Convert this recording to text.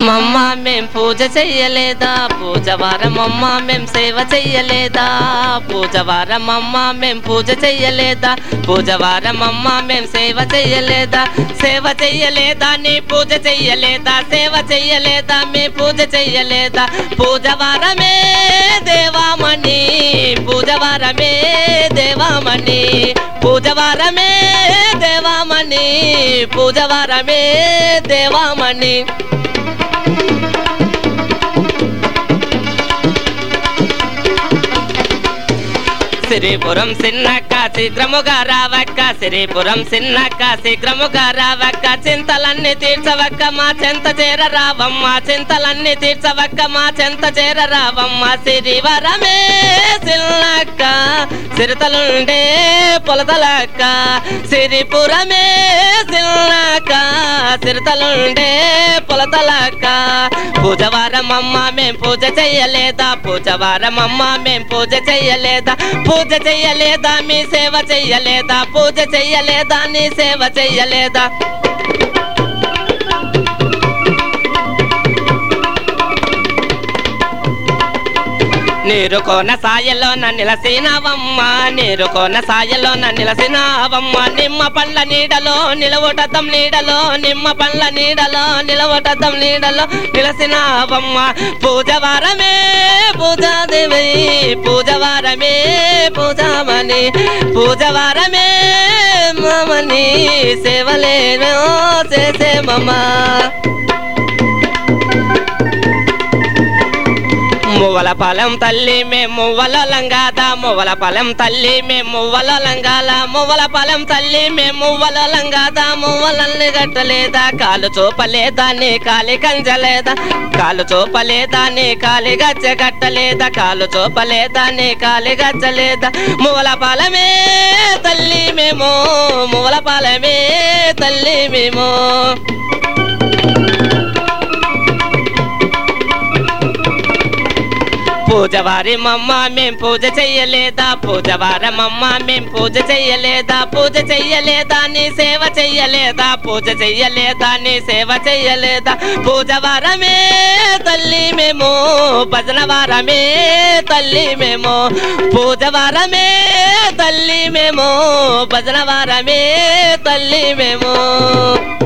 మమ్మ మేం పూజ చెయ్యలేదా పూజ వారమమ్మ మేం సేవ చెయ్యలేదా పూజ వారమమ్మ మేం పూజ చెయ్యలేదా పూజ వారమమ్మ మేం సేవ చెయ్యలేదా సేవ చెయ్యలేదా నీ పూజ చెయ్యలేదా సేవ చెయ్యలేదా మీ పూజ చెయ్యలేదా పూజ వారమే దేవామణి పూజ వారమే దేవామణి పూజ వారమే దేవామణి పూజ వారమే దేవామణి సిరిపురం సిన్నక్క శీఘ్రముగా రావక్క సిరిపురం సిన్నక్క శీఘ్రముగా రావక్క చింతలన్నీ తీర్చవక్క మా చెంత చేర రావమ్మ చింతలన్నీ తీర్చవక్క మా చెంత చేర రావమ్మ సిరివరమే సిన్నక్క సిరితలుండే పొలతలక్క సిరిపురమే సిన్నక్క సిరితలుండే పొలతలక్క పూజవారమమ్మ మేం పూజ చెయ్యలేదా పూజవారమమ్మ మేం పూజ చెయ్యలేదా పూజ చెయ్యలేదా మీ సేవ చెయ్యలేదా పూజ చెయ్యలేదా నీ సేవ చెయ్యలేదా నీరు కోన సాయలోన నిలసినవమ్మ నీరు కోన సాయలోన నిలసినవమ్మ నిమ్మ పండ్ల నీడలో నిలవటతం నీడలో నిమ్మ పండ్ల నీడలో నిలవటతం నీడలో నిలసినవమ్మ పూజ వారమే పూజాదేవి పూజ వారమే పూజామణి పూజ వారమే మమని సేవలేనో చేసే మమ్మ మువ్వల పొలం తల్లి మేము మువ్వల లంగాద మువ్వల పొలం తల్లి మేము మువ్వల లంగాల మువ్వల పొలం తల్లి మేము మువ్వల లంగాద మువ్వలల్ని గట్టలేదా కాలు చూపలేదా నీ కాలి కంజలేదా కాలు చూపలేదా నీ కాలి గచ్చ గట్టలేదా కాలు చూపలేదా నీ కాలి గచ్చలేదా మువ్వల పొలమే తల్లి మేము మువ్వల పొలమే తల్లి మేము పూజవారి మమ్మ మేం పూజ చెయ్యలేదా పూజవారమమ్మ మేం పూజ చెయ్యలేదా పూజ చెయ్యలేదా నీ సేవ చెయ్యలేదా పూజ చెయ్యలేదా నీ సేవ చెయ్యలేదా పూజవారమే తల్లి మేము భజన వారమే తల్లి మేము పూజవారమే తల్లి మేము భజన వారమే తల్లి మేము